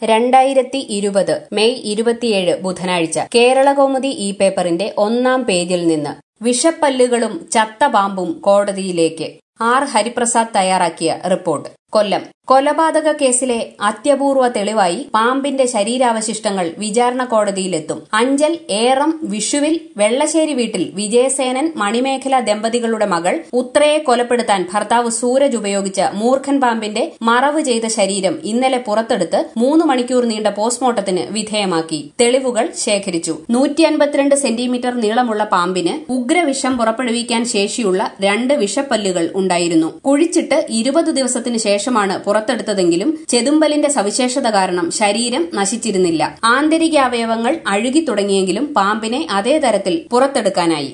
രണ്ടായിരത്തി ഇരുപത് മെയ് ഇരുപത്തിയേഴ് ബുധനാഴ്ച കേരളകൗമുദി ഈ പേപ്പറിന്റെ ഒന്നാം പേജിൽ നിന്ന് വിഷപ്പല്ലുകളും ചത്ത പാമ്പും കോടതിയിലേക്ക് ആർ ഹരിപ്രസാദ് തയ്യാറാക്കിയ റിപ്പോർട്ട് കൊല്ലം കൊലപാതക കേസിലെ അത്യപൂർവ തെളിവായി പാമ്പിന്റെ ശരീരാവശിഷ്ടങ്ങൾ വിചാരണ കോടതിയിലെത്തും അഞ്ചൽ ഏറം വിഷുവിൽ വെള്ളശ്ശേരി വീട്ടിൽ വിജയസേനൻ മണിമേഖല ദമ്പതികളുടെ മകൾ ഉത്രയെ കൊലപ്പെടുത്താൻ ഭർത്താവ് സൂരജ് ഉപയോഗിച്ച മൂർഖൻ പാമ്പിന്റെ മറവ് ചെയ്ത ശരീരം ഇന്നലെ പുറത്തെടുത്ത് മൂന്ന് മണിക്കൂർ നീണ്ട പോസ്റ്റ്മോർട്ടത്തിന് വിധേയമാക്കി തെളിവുകൾ ശേഖരിച്ചു നൂറ്റി അൻപത്തിരണ്ട് സെന്റിമീറ്റർ നീളമുള്ള പാമ്പിന് ഉഗ്രവിഷം പുറപ്പെടുവിക്കാൻ ശേഷിയുള്ള രണ്ട് വിഷപ്പല്ലുകൾ ഉണ്ടായിരുന്നു കുഴിച്ചിട്ട് ഇരുപത് ദിവസത്തിന് ശേഷമാണ് പുറത്തെടുത്തതെങ്കിലും ചെതുമ്പലിന്റെ സവിശേഷത കാരണം ശരീരം നശിച്ചിരുന്നില്ല ആന്തരിക അവയവങ്ങൾ അഴുകി തുടങ്ങിയെങ്കിലും പാമ്പിനെ അതേ തരത്തിൽ പുറത്തെടുക്കാനായി